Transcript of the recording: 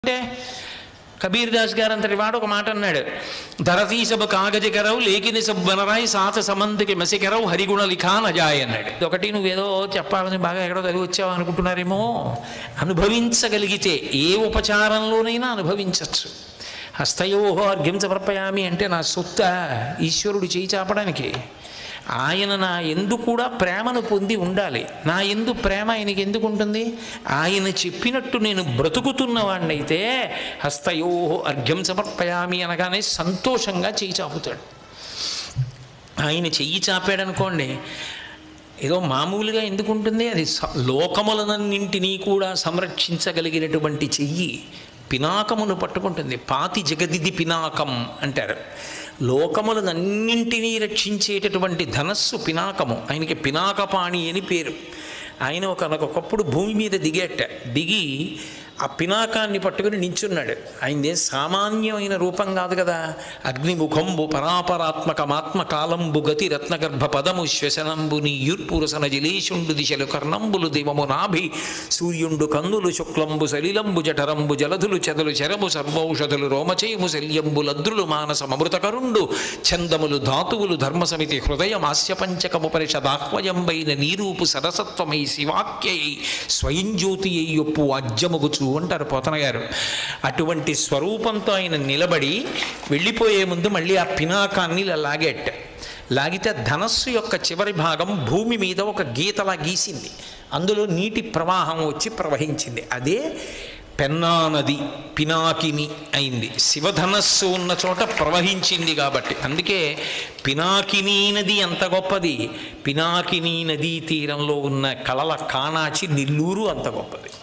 అంటే కబీర్ దాస్ గారు అంతటి వాడు ఒక మాట అన్నాడు ధరతీ సబ కాగజకరవు లేకిని సబ్ వనరాయి సాత సమంతికి మసికరవు హరిగుణ లిఖాన్ అజాయ్ అన్నాడు ఇది ఒకటి నువ్వేదో చెప్పాలని బాగా ఎక్కడో చదివి వచ్చావు అనుకుంటున్నారేమో అనుభవించగలిగితే ఏ ఉపచారంలోనైనా అనుభవించవచ్చు హస్తయోహో అర్ఘ్యం సమర్పయామి అంటే నా సొత్త ఈశ్వరుడు చేయి చాపడానికి ఆయన నా ఎందు కూడా ప్రేమను పొంది ఉండాలి నా ఎందు ప్రేమ ఆయనకి ఎందుకు ఉంటుంది ఆయన చెప్పినట్టు నేను బ్రతుకుతున్న వాడినైతే హస్తయో అర్ఘ్యం సమర్పయామి అనగానే సంతోషంగా చేయి చాపుతాడు ఆయన చెయ్యి చాపాడనుకోండి ఏదో మామూలుగా ఎందుకు ఉంటుంది అది స- లోకములనన్నింటినీ కూడా సంరక్షించగలిగినటువంటి చెయ్యి పినాకమును పట్టుకుంటుంది పాతి జగదిది పినాకం అంటారు లోకములనన్నింటినీ రక్షించేటటువంటి ధనస్సు పినాకము ఆయనకి పినాకపాణి అని పేరు ఆయన ఒకనొకప్పుడు భూమి మీద దిగేట దిగి ఆ పినాకాన్ని పట్టుకుని నించున్నాడు ఆయనదే సామాన్యమైన రూపం కాదు కదా అగ్నిముఖంబు పరాపరాత్మకమాత్మ కాలంబు గతి రత్నగర్భ పదము శ్వసనంబు నీయుర్పురసన జలేషుండు దిశలు కర్ణంబులు దివము నాభి సూర్యుండు కందులు శుక్లంబు సలిలంబు జఠరంబు జలధులు చెదలు చెరము సర్వౌషధులు రోమచేయము శల్యంబు లద్రులు మానసమృతకరుండు చందములు ధాతువులు ధర్మసమితి హృదయం ఆస్యపంచకముపనిషదాహ్వయంబైన నీరూపు సరసత్వమై శివాక్యై స్వయం జ్యోతి అయ్యొప్పు అజ్జముగుచు అంటారు పోతన గారు అటువంటి స్వరూపంతో ఆయన నిలబడి వెళ్ళిపోయే ముందు మళ్ళీ ఆ పినాకాన్ని ఇలా లాగేట లాగితే ధనస్సు యొక్క చివరి భాగం భూమి మీద ఒక గీతలా గీసింది అందులో నీటి ప్రవాహం వచ్చి ప్రవహించింది అదే పెన్నా నది పినాకిని అయింది శివధనస్సు ఉన్న చోట ప్రవహించింది కాబట్టి అందుకే పినాకినీ నది ఎంత గొప్పది పినాకినీ నదీ తీరంలో ఉన్న కలల కాణాచి నెల్లూరు అంత గొప్పది